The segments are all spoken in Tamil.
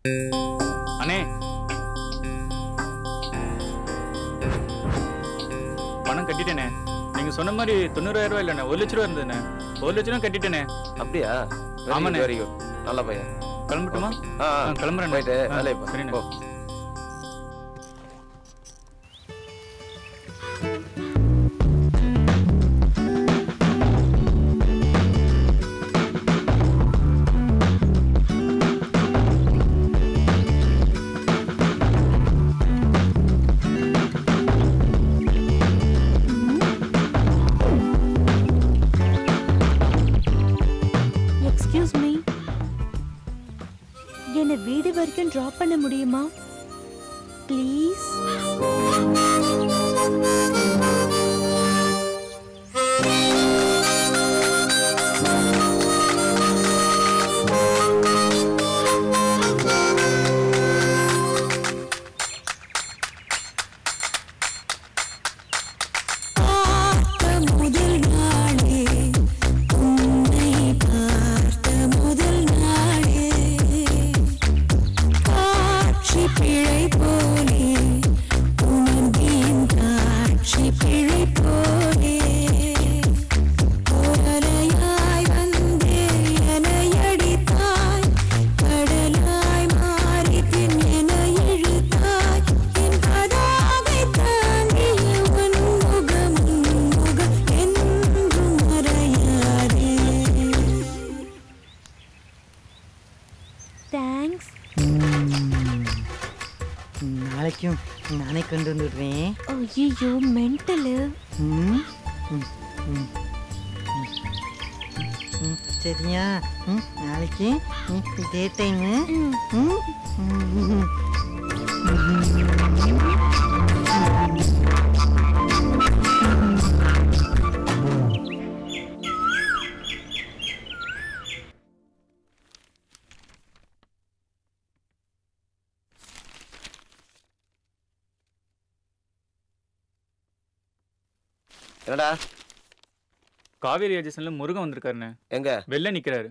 அண்ணே பணம் கட்டிட்டேனே நீங்க சொன்ன மாதிரி தொண்ணூறாயிரம் ரூபாய் இல்லைண்ணே ஒரு லட்ச ரூபா இருந்ததுண்ணே ஒரு லட்ச ரூபா கட்டிட்டேனே அப்படியா ஆமாண்ணே. வெரி குட் நல்ல பையன் கிளம்பட்டுமா ஆ ஆ, ஆ, கிளம்புறேன் போயிட்டு வேலையை பாரு. சரிண்ணே போ. எக்ஸ்கியூஸ் மீ என்னை வீடு வரைக்கும் ட்ராப் பண்ண முடியுமா ப்ளீஸ் முதல் நாளே உன்னை பார்த்த முதல் நாளே காட்சி பிழை போலே உணர்ந்தேன் காட்சி பிழை போலே கோரலையாய் வந்தே என்னை அடித்தாய் கடலாய் மாறி பின் என்னை இழுத்தாய் என் பதாகை தாங்கிய உன் முகம் உன் முகம் என்றும் மறையாதே தேங்க்ஸ் நாளைக்கும் நானே கொண்டு வந்து விடுறேன் ஐயோ மென்டலு ம், ம், ம், ம். ம், சரியா ம், நாளைக்கு ம், இதே டைமு ம், ம், என்னடா காவேரி ஏஜென்சில முருகன் வந்திருக்காருண்ணே எங்க வெளில நிக்கிறாரு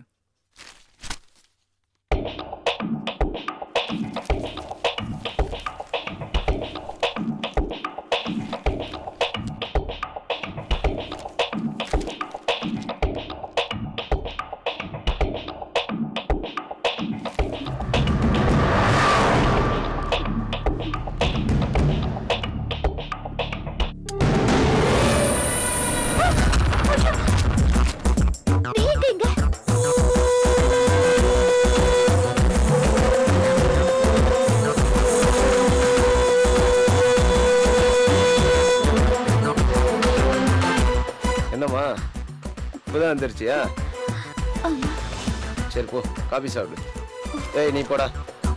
நீங்க எங்க என்னம்மா இப்பதான் வந்துருச்சியா ஆமா. சரி போ காபி சாப்பிடு ஏய் நீ போடா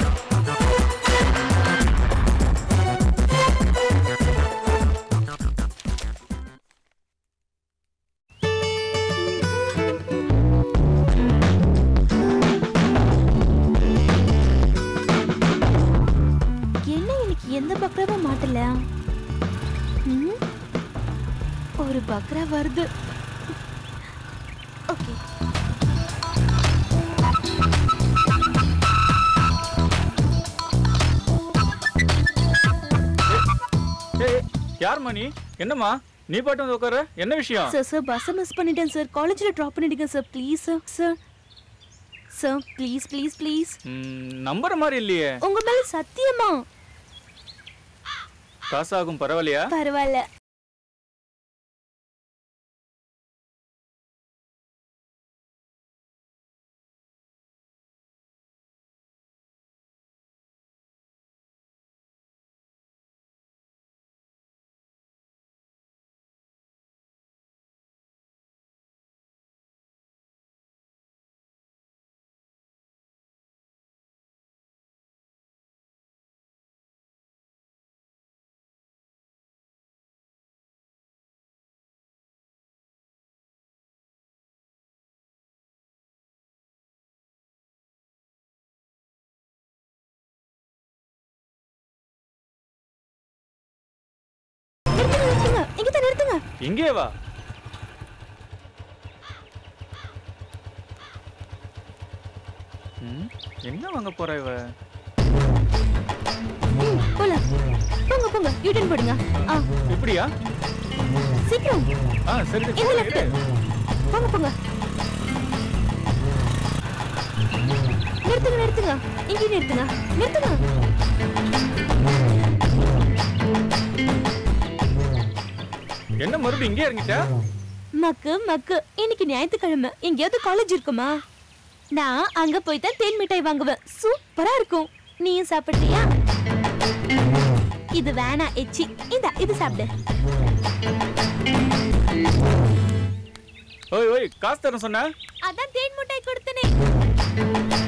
என்ன இன்னைக்கு எந்த பக்ராவும் மாட்டல ம்? ஒரு பக்ரா வருது ஓகே ஏய் யாரும்மா நீ என்னம்மா நீ பாட்டு வந்து உட்கார என்ன விஷயம் சார் சார் பஸ்ஸை மிஸ் பண்ணிட்டேன் சார் காலேஜில் ட்ராப் பண்ணிடுங்க sir please sir sir sir please please please ம், நம்புற மாதிரி இல்லையே உங்க மேல சத்தியமா காசாகும் பரவாயில்லையா பரவாயில்ல நிறுத்துங்க நிறுத்துங்க இங்க தான் நிறுத்துங்க இங்கே வா ம், என்ன வாங்க போற இவ போலாம் போங்க போங்க யூட்டன் போடுங்க ஆ இப்படியா சீக்கிரம் ஆ சரி இந்த லெஃப்ட் போங்க போங்க நிறுத்துங்க நிறுத்துங்க இங்கே நிறுத்துங்க நிறுத்துங்க என்ன மறுபடியும் இங்கே இறங்கிட்டா மக்கு மக்கு இன்னைக்கு ஞாயிற்றுக்கிழமை எங்கேயாவது காலேஜ் இருக்குமா நான் அங்க போய் தான் தேன் மிட்டாய் வாங்குவேன் சூப்பரா இருக்கும் நீயும் சாப்பிடுறியா இது வேணா எச்சி இந்த இது சாப்பிடு ஓய் ஓய் காசு தரேன் சொன்ன அதான் தேன் மிட்டாய் கொடுத்தனே